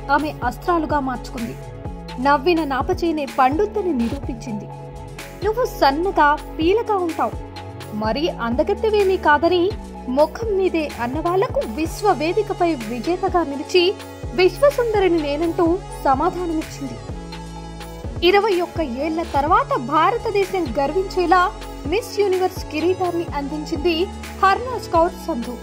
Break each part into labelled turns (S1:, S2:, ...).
S1: ఆమె అస్త్రాలుగా మార్చుకుంది నవ్విన నాపచేనే పండుద్దని నిరూపించింది నువ్వు సన్నగా పీలగా ఉంటావు మరీ అందగత్తెవేమీ కాదని ముఖం మీదే అన్నవాళ్లకు విశ్వ వేదికపై విజేతగా నిలిచి విశ్వసుందరిని నేనంటూ సమాధానమిచ్చింది ఇరవై ఒక్క ఏళ్ల తర్వాత భారతదేశం గర్వించేలా మిస్ యూనివర్స్ కిరీటాన్ని అందించింది హర్నాజ్ కౌర్ సంధు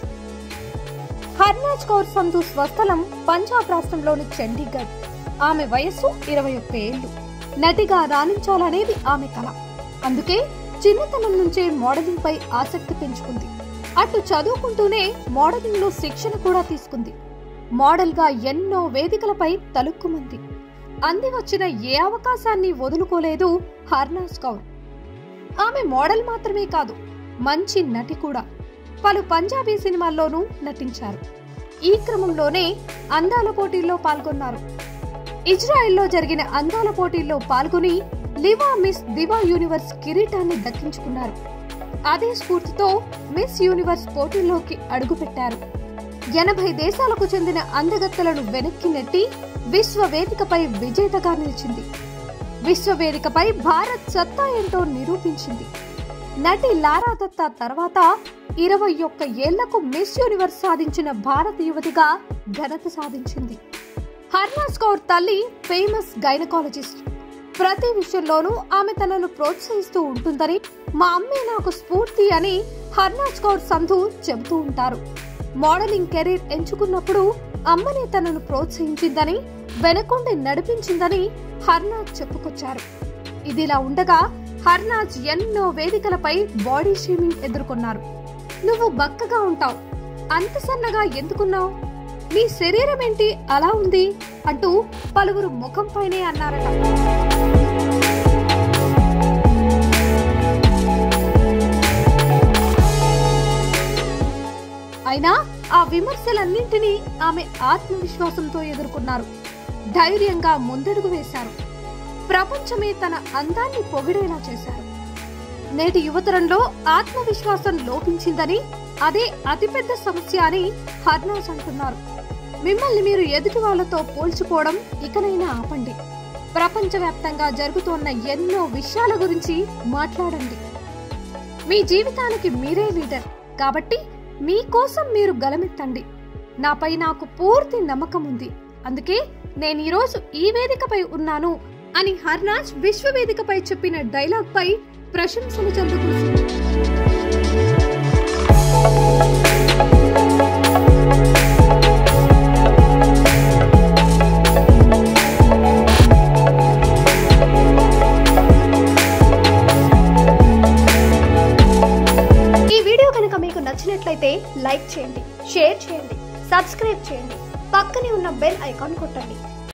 S1: హర్నాజ్ కౌర్ సంధు స్వస్థలం పంజాబ్ రాష్ట్రంలోని చండీగఢ్ ఆమె వయస్సు ఇరవై ఒక్క ఏళ్లు నటిగా రాణించాలనేది ఆమె కల అందుకే చిన్నతనం నుంచే మోడలింగ్ పై ఆసక్తి పెంచుకుంది అటు చదువుకుంటూనే మోడలింగ్ లో శిక్షణ కూడా తీసుకుంది మోడల్ గా ఎన్నో వేదికలపై తలుక్కుమంది అంది వచ్చిన ఏ అవకాశాన్ని వదులుకోలేదు హర్నాజ్ కౌర్ ఆమె మోడల్ మాత్రమే కాదు మంచి నటి కూడా పలు పంజాబీ సినిమాల్లోనూ నటించారు ఈ క్రమంలోనే అందాల పోటీల్లో పాల్గొన్నారు ఇజ్రాయెల్లో జరిగిన అందాల పోటీల్లో పాల్గొని లివా మిస్ దివా యూనివర్స్ కిరీటాన్ని దక్కించుకున్నారు అదే స్ఫూర్తితో మిస్ యూనివర్స్ పోటీల్లోకి అడుగుపెట్టారు ఎనభై దేశాలకు చెందిన అందగత్తెలను వెనక్కి నెట్టి విశ్వ వేదికపై విజేతగా నిలిచింది విశ్వ వేదికపై భారత్ సత్తా ఏంటో నిరూపించింది నటి లారా దత్తా తర్వాత ఇరవై ఒక్క ఏళ్లకు మిస్ యూనివర్స్ సాధించిన భారత యువతిగా ఘనత సాధించింది హర్నాజ్ కౌర్ తల్లి ఫేమస్ గైనకాలజిస్ట్ ప్రతి విషయంలోనూ ఆమె తనను ప్రోత్సహిస్తూ ఉంటుందని మా అమ్మే నాకు స్ఫూర్తి అని హర్నాజ్ కౌర్ సంధు చెబుతూ ఉంటారు మోడలింగ్ కెరీర్ ఎంచుకున్నప్పుడు అమ్మనే తనను ప్రోత్సహించిందని వెనకుండి నడిపించిందని హర్నాజ్ చెప్పుకొచ్చారు ఇదిలా ఉండగా హర్నాజ్ ఎన్నో వేదికలపై బాడీ షేమింగ్ ఎదుర్కొన్నారు నువ్వు బక్కగా ఉంటావు అంత సన్నగా ఎందుకున్నావు నీ శరీరం ఏంటి అలా ఉంది అంటూ పలువురు ముఖంపైనే అన్నారట అయినా ఆ విమర్శలన్నింటినీ ఆమె ఆత్మవిశ్వాసంతో ఎదుర్కొన్నారు ధైర్యంగా ముందడుగు వేశారు ప్రపంచమే తన అందాన్ని పొగిడేలా చేశారు నేటి యువతరంలో ఆత్మవిశ్వాసం లోపించిందని అదే అతిపెద్ద సమస్య అని హర్నాజ్ అంటున్నారు మిమ్మల్ని మీరు ఎదుటి వాళ్ళతో పోల్చుకోవడం ఇకనైనా ఆపండి ప్రపంచవ్యాప్తంగా జరుగుతోన్న ఎన్నో విషయాల గురించి మాట్లాడండి మీ జీవితానికి మీరే లీడర్ కాబట్టి మీకోసం మీరు గలమెత్తండి నాపై నాకు పూర్తి నమ్మకం ఉంది అందుకే నేను ఈరోజు ఈ వేదికపై ఉన్నాను అని హర్నాజ్ విశ్వవేదికపై చెప్పిన డైలాగ్ పై ప్రశంసలు చెందుకుంది ఈ వీడియో కనుక మీకు నచ్చినట్లయితే లైక్ చేయండి షేర్ చేయండి సబ్స్క్రైబ్ చేయండి పక్కనే ఉన్న బెల్ ఐకాన్ కొట్టండి